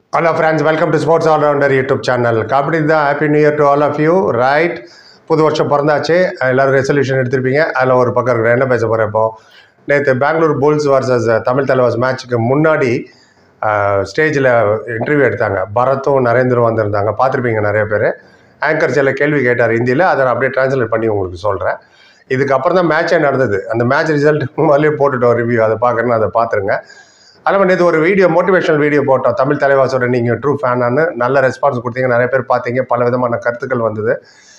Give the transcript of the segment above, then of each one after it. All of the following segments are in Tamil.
hello friends welcome to sports allrounder YouTube channel kabaddi தான் happy new year to all of you right புது வருஷம் பிறந்தாச்சு எல்லோரும் ரெசல்யூஷன் எடுத்திருப்பீங்க அதில் ஒரு பக்கம் இருக்கிற என்ன பேச போகிறேன் இப்போ நேற்று பெங்களூர் புல்ஸ் வர்சஸ் தமிழ் தலைவாஸ் மேட்ச்சுக்கு முன்னாடி ஸ்டேஜில் இன்டர்வியூ எடுத்தாங்க பரத்தும் நரேந்திரும் வந்திருந்தாங்க பார்த்துருப்பீங்க நிறைய பேர் ஆங்கர் சில கேள்வி கேட்டார் ஹிந்தியில் அதை நான் அப்படியே ட்ரான்ஸ்லேட் பண்ணி உங்களுக்கு சொல்கிறேன் இதுக்கப்புறம் தான் மேட்சே நடந்தது அந்த மேட்ச் ரிசல்ட் முதல்ல போட்டுட்டோம் ரிவ்யூ அதை பார்க்குறேன்னு அதை பார்த்துருங்க அதில் நேற்று ஒரு வீடியோ மோட்டிவேஷனல் வீடியோ போட்டோம் தமிழ் தலைவாசோட நீங்கள் ட்ரூ ஃபேனானு நல்ல ரெஸ்பான்ஸ் கொடுத்தீங்க நிறைய பேர் பார்த்தீங்க பல விதமான கருத்துக்கள் வந்தது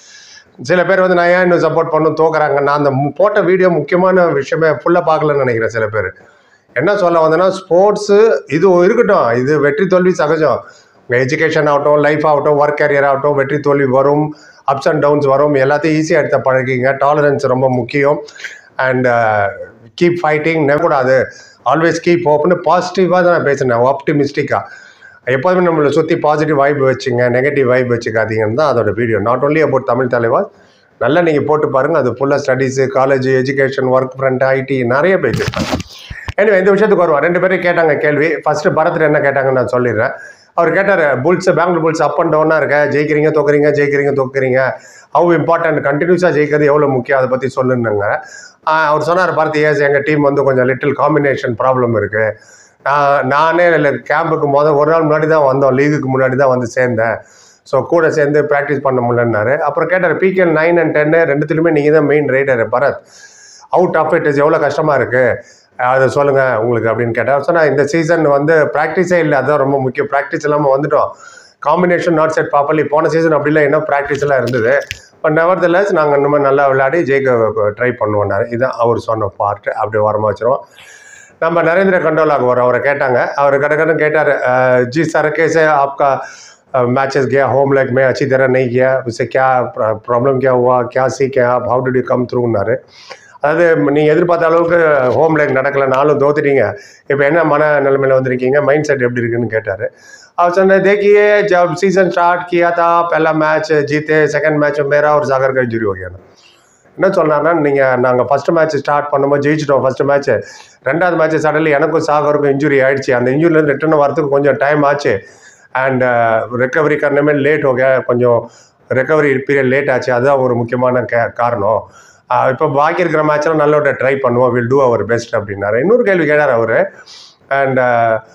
சில பேர் வந்து நான் ஏன் இன்னும் சப்போர்ட் பண்ணும் தோக்குறாங்க நான் அந்த மு- போட்ட வீடியோ முக்கியமான விஷயமே ஃபுல்லாக பார்க்கலன்னு நினைக்கிறேன் சில பேர் என்ன சொல்ல வந்தேன்னா ஸ்போர்ட்ஸு இது இருக்கட்டும் இது வெற்றி தோல்வி சகஜம் உங்கள் எஜுகேஷன் ஆகட்டும் லைஃப் ஆகட்டும் ஒர்க் கேரியர் ஆகட்டும் வெற்றி தோல்வி வரும் அப்ஸ் அண்ட் டவுன்ஸ் வரும் எல்லாத்தையும் ஈஸியாக எடுத்த பழகிங்க டாலரன்ஸ் ரொம்ப முக்கியம் அண்ட் கீப் ஃபைட்டிங் கூடாது ஆல்வேஸ் கீப் ஹோப்னு பாசிட்டிவாக தான் நான் பேசினேன் ஆப்டிமிஸ்டிக்காக எப்போதுமே நம்மளை சுற்றி பாசிட்டிவ் வைப் வச்சுங்க நெகட்டிவ் வைப் வச்சுக்காதீங்கன்னு தான் அதோட video not only about Tamil Thalaivas நல்லா நீங்கள் போட்டு பாருங்கள் அது ஃபுல்லாக studies college education work friend ஐடி நிறைய பேசியிருக்காங்க எனவே இந்த விஷயத்துக்கு வருவோம் ரெண்டு பேரும் கேட்டாங்க கேள்வி ஃபஸ்ட்டு பரத்தில் என்ன கேட்டாங்கன்னு நான் சொல்லிடுறேன் அவர் கேட்டார் Bulls Bengaluru Bulls up and டவுனாக இருக்க ஜெயிக்கிறீங்க தோக்குறீங்க ஜெயிக்கிறீங்க தோக்குறீங்க ஹவு இம்பார்ட்டன்ட் கண்டினியூஸாக ஜெயிக்கிறது எவ்வளோ முக்கியம் அதை பற்றி சொல்லுங்க ஆஹ் அவர் சொன்னார் பார்த்து ஏஸ் எங்கள் டீம் வந்து கொஞ்சம் லிட்டில் காம்பினேஷன் ப்ராப்ளம் இருக்குது நான் நானே கேம்புக்கு முதல் ஒரு நாள் முன்னாடி தான் வந்தோம் லீகுக்கு முன்னாடி தான் வந்து சேர்ந்தேன் ஸோ கூட சேர்ந்து ப்ராக்டிஸ் பண்ண முடியலன்னாரு அப்புறம் கேட்டார் பிகேஎல் நைன் அண்ட் டென்னு ரெண்டுத்துலையுமே நீங்கள் தான் main raider Bharat out of it is எவ்வளோ கஷ்டமாக இருக்குது அதை சொல்லுங்கள் உங்களுக்கு அப்படின்னு கேட்டார் சொன்னால் இந்த சீசன் வந்து ப்ராக்டிஸே இல்லை அதுதான் ரொம்ப முக்கியம் ப்ராக்டிஸ் இல்லாமல் வந்துட்டோம் காம்பினேஷன் நாட் செட் ப்ராப்பர்லி போன சீசன் அப்படிலாம் என்ன ப்ராக்டிஸ் எல்லாம் இருந்தது பட் நெவர் லெஸ் நாங்கள் இன்னும் நல்லா விளையாடி ஜெயிக்க ட்ரை பண்ணுவோம்னாரு இதுதான் அவர் சொன்ன பார்ட் அப்படி வரமா வச்சிரும் நம்ம நரேந்திர கண்டோலாக்கு வரோம் அவரை கேட்டாங்க அவர் கடற்கடன் கேட்டார் जी सर कैसे आपका मैचेस गया होम लेग में अच्छी तरह नहीं गया उससे क्या प्रॉब्लम क्या हुआ क्या सीखे आप हाउ डिड यू கம் த்ரூன்னாரு அதாவது நீங்கள் எதிர்பார்த்த அளவுக்கு ஹோம் லேக் நடக்கல நாளும் தோத்துட்டீங்க இப்போ என்ன மன நிலைமையில வந்திருக்கீங்க மைண்ட் செட் எப்படி இருக்குன்னு கேட்டார் அவர் சொன்ன देखिए जब सीजन स्टार्ट किया था पहला मैच जीते सेकंड मैच मेरा और सागर का इंजरी हो गया ना என்ன சொன்னார்னா நீங்கள் நாங்கள் ஃபஸ்ட்டு மேட்ச் ஸ்டார்ட் பண்ணும்போது ஜெயிச்சிட்டோம் ஃபஸ்ட்டு மேட்ச்சு ரெண்டாவது மேட்ச் சடன்லி எனக்கும் சாகருக்கும் இன்ஜுரி ஆயிடுச்சு அந்த இன்ஜுரிலேருந்து ரிட்டர்ன் வரதுக்கு கொஞ்சம் டைம் ஆச்சு அண்ட் ரெக்கவரி கரணமே லேட் ஓகே கொஞ்சம் ரெக்கவரி பீரியட் லேட் ஆச்சு அதுதான் ஒரு முக்கியமான கே காரணம் இப்போ பாக்கி இருக்கிற மேட்ச்லாம் நல்ல ட்ரை பண்ணுவோம் வில் டூ அவர் பெஸ்ட் அப்படின்னாரு இன்னொரு கேள்வி கேட்டார் அவர் அண்ட்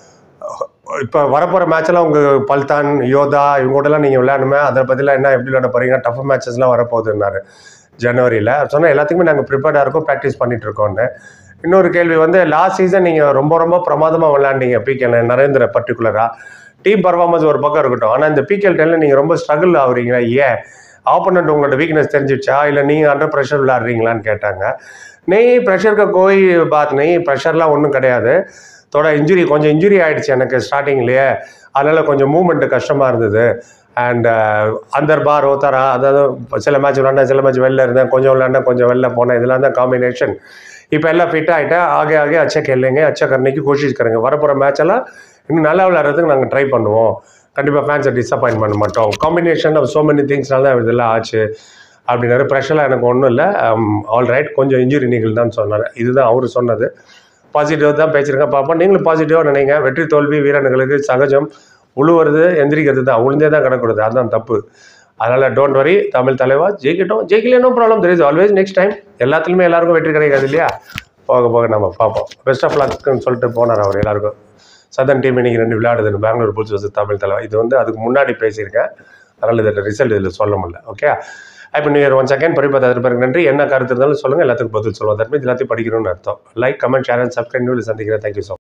இப்போ வரப்போகிற மேட்ச்லாம் உங்கள் பல்தான் யோதா இவங்க கூடலாம் நீங்கள் விளையாடணுமே அதை பற்றிலாம் என்ன எப்படி விளையாட போகிறீங்க டஃப் மேட்சஸ்லாம் வரப்போகுதுன்னாரு ஜனவரியில் சொன்னால் எல்லாத்துக்குமே நாங்கள் ப்ரிப்பேர்டாக இருக்கோம் ப்ராக்டிஸ் பண்ணிட்டு இருக்கோம்னு இன்னொரு கேள்வி வந்து லாஸ்ட் சீசன் நீங்கள் ரொம்ப ரொம்ப பிரமாதமாக விளையாண்டீங்க பிகேல நரேந்திர பர்டிகுலராக டீம் பர்ஃபார்மன்ஸ் ஒரு பக்கம் இருக்கட்டும் ஆனால் இந்த பிகேல் டைமில் நீங்கள் ரொம்ப ஸ்ட்ரகிள் ஆகுறீங்களா ஏன் ஆப்போனண்ட் உங்களோட வீக்னஸ் தெரிஞ்சிடுச்சா இல்லை நீங்கள் அண்டர் ப்ரெஷர் விளையாடுறீங்களான்னு கேட்டாங்க நெய் ப்ரெஷருக்கு கோய் பாத் நெய் ப்ரெஷர்லாம் ஒன்றும் கிடையாது தோட இன்ஜுரி கொஞ்சம் இன்ஜுரி ஆயிடுச்சு எனக்கு ஸ்டார்டிங்லேயே அதனால் கொஞ்சம் மூவ்மெண்ட்டு கஷ்டமாக இருந்தது அண்ட் அந்தர் பார் ஓத்தாரா அதாவது சில மேட்ச் விளாண்டேன் சில மேட்ச் வெளில இருந்தேன் கொஞ்சம் விளாண்டேன் கொஞ்சம் வெளில போனேன் இதெல்லாம் தான் காம்பினேஷன் இப்போ எல்லாம் ஃபிட் ஆகிட்டேன் ஆகே ஆகே அச்சா கேளுங்க அச்சா கரணிக்கு கோஷிஷ் கருங்க வரப்போகிற மேட்ச் எல்லாம் இன்னும் நல்லா விளையாடுறதுக்கு நாங்கள் ட்ரை பண்ணுவோம் கண்டிப்பாக ஃபேன்ஸை டிசப்பாயின்ட் பண்ண மாட்டோம் காம்பினேஷன் ஆஃப் சோ மெனி திங்ஸ்னால தான் இதெல்லாம் ஆச்சு அப்படின்னாரு ப்ரெஷர்லாம் எனக்கு ஒன்றும் இல்லை ஆல் ரைட் கொஞ்சம் இன்ஜுரி நீங்கள் தான் சொன்னார் இதுதான் அவர் சொன்னது பாசிட்டிவ் தான் பேசியிருக்கேன் பார்ப்போம் நீங்களும் பாசிட்டிவாக நினைங்க வெற்றி தோல்வி வீரர்களுக்கு சகஜம் உழுவுறது எந்திரிக்கிறது தான் உளுந்தே தான் கிடக்கூடாது அதுதான் தப்பு அதனால் டோன்ட் வரி தமிழ் தலைவா ஜெயிக்கட்டும் ஜெயிக்கலையோ ப்ராப்ளம் தெரியுது ஆல்வேஸ் நெக்ஸ்ட் டைம் எல்லாத்துலேயுமே எல்லாருக்கும் வெற்றி கிடைக்காது இல்லையா போக போக நம்ம பார்ப்போம் பெஸ்ட் ஆஃப் லக்குன்னு சொல்லிட்டு போனார் அவர் எல்லாருக்கும் சதன் டீம் இன்னைக்கு ரெண்டு விளையாடுது பெங்களூர் புல்ஸ் வச்சு தமிழ் தலைவா இது வந்து அதுக்கு முன்னாடி பேசியிருக்கேன் அதனால் இதோட ரிசல்ட் இதில் சொல்ல முடியல ஓகே இப்போ நியூ இயர் ஒன் செகண்ட் பரிபாத் அதற்கு பிறகு நன்றி என்ன கருத்து இருந்தாலும் சொல்லுங்கள் எல்லாத்துக்கும் பதில் சொல்லுவோம் தட் மீன்ஸ் எல்லாத்தையும் படிக்கணும்னு அர்த்தம் like comment share and subscribe நியூவில் சந்திக்கிறேன் தேங்க்யூ ஸோ